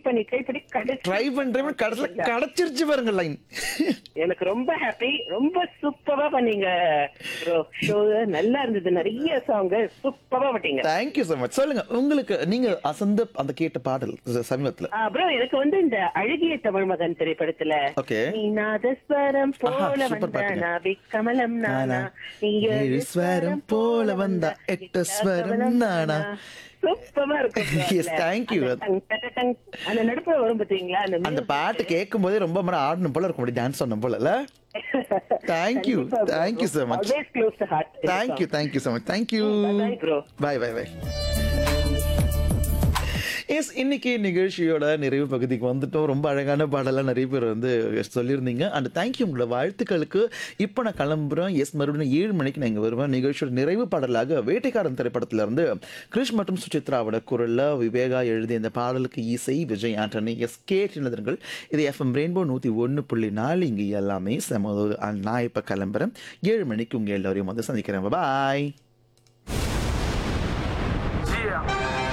பண்ணி ட்ரை பண்ணி கடைசி ட்ரை பண்றேன் கடைசியில் கிடைச்சிருச்சு பாருங்க லைன் எனக்கு ரொம்ப ஹாப்பி ரொம்ப சூப்பரா பண்ணீங்க ப்ரோ ஷோ நல்லா இருந்தது நிறைய சாங் சூப்பரா பண்ணீங்க தேங்க்யூ so மச் சொல்லுங்க உங்களுக்கு நீங்க அசந்த அந்த கேட்ட பாடல் சமீபத்துல ப்ரோ எனக்கு வந்து இந்த அழகிய தமிழ் மகன் திரைப்படத்துல Okay. நீ நாதஸ்வரம் ஆஹா, போல super வந்த பாட்டுங்க. நாபி கமலம் நானா நீ ஏழு ஸ்வரம் போல வந்த எட்டு ஸ்வரம் நானா. சூப்பரா இருக்கும் bro Yes, அதுல. thank you. அந்த டங் டட டங் அந்த நடுப்புல வரும் பாத்தீங்களா அந்த அந்த music. பாட்டு கேட்கும் போதே ரொம்ப மரம் ஆடணும் போல இருக்கும் டான்ஸ் பண்ணணும் போல Thank you. கண்டிப்பா bro. Thank you so much. Always close to heart. Thank you thank you so much thank you Bye-bye, bro. Bye bye bye yes இன்னைக்கு நிகழ்ச்சியோட நிறைவு பகுதிக்கு வந்துட்டோம் ரொம்ப அழகான பாடலாம் நிறைய பேர் வந்து சொல்லியிருந்தீங்க அண்ட் தேங்க்யூ உங்களோட வாழ்த்துக்களுக்கு இப்போ நான் கிளம்புறேன் எஸ் மறுபடியும் ஏழு மணிக்கு நான் இங்கே வருவேன் நிகழ்ச்சியோட நிறைவு பாடலாக வேட்டைக்காரன் திரைப்படத்துல இருந்து கிருஷ் மற்றும் சுசித்ராவோட குரலில் விவேகா எழுதிய இந்த பாடலுக்கு இசை விஜய் ஆண்டனி எஸ் கே சின்னதர்கள் இது எஃப்எம் ரெயின்போ நூற்றி ஒன்று புள்ளி நாலு இங்கே எல்லாமே செம நான் இப்போ கிளம்புறேன் ஏழு மணிக்கு உங்கள் எல்லோரையும் வந்து சந்திக்கிறேன் பாய் Yeah.